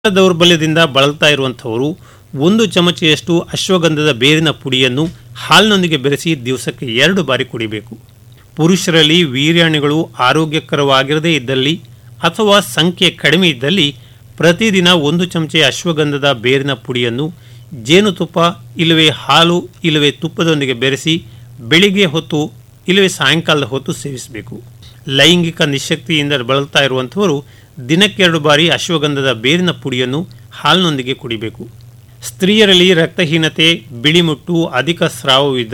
ದೌರ್ಬಲ್ಯದಿಂದ ಬಳಲ್ತಾ ಇರುವಂಥವರು ಒಂದು ಚಮಚೆಯಷ್ಟು ಅಶ್ವಗಂಧದ ಬೇರಿನ ಪುಡಿಯನ್ನು ಹಾಲಿನೊಂದಿಗೆ ಬೆರೆಸಿ ದಿವಸಕ್ಕೆ ಎರಡು ಬಾರಿ ಕುಡಿಬೇಕು ಪುರುಷರಲ್ಲಿ ವೀರ್ಯಾಣುಗಳು ಆರೋಗ್ಯಕರವಾಗಿರದೇ ಇದ್ದಲ್ಲಿ ಅಥವಾ ಸಂಖ್ಯೆ ಕಡಿಮೆ ಇದ್ದಲ್ಲಿ ಪ್ರತಿದಿನ ಒಂದು ಚಮಚೆ ಅಶ್ವಗಂಧದ ಬೇರಿನ ಪುಡಿಯನ್ನು ಜೇನುತುಪ್ಪ ಇಲ್ಲವೇ ಹಾಲು ಇಲ್ಲವೇ ತುಪ್ಪದೊಂದಿಗೆ ಬೆರೆಸಿ ಬೆಳಿಗ್ಗೆ ಹೊತ್ತು ಇಲ್ಲವೇ ಸಾಯಂಕಾಲದ ಹೊತ್ತು ಸೇವಿಸಬೇಕು ಲೈಂಗಿಕ ನಿಶಕ್ತಿಯಿಂದ ಬಳಲ್ತಾ ಇರುವಂಥವರು ದಿನಕ್ಕೆರಡು ಬಾರಿ ಅಶ್ವಗಂಧದ ಬೇರಿನ ಪುಡಿಯನ್ನು ಹಾಲಿನೊಂದಿಗೆ ಕುಡಿಬೇಕು ಸ್ತ್ರೀಯರಲ್ಲಿ ರಕ್ತಹೀನತೆ ಬಿಳಿಮುಟ್ಟು ಅಧಿಕ ಸ್ರಾವವಿದ್ದರೆ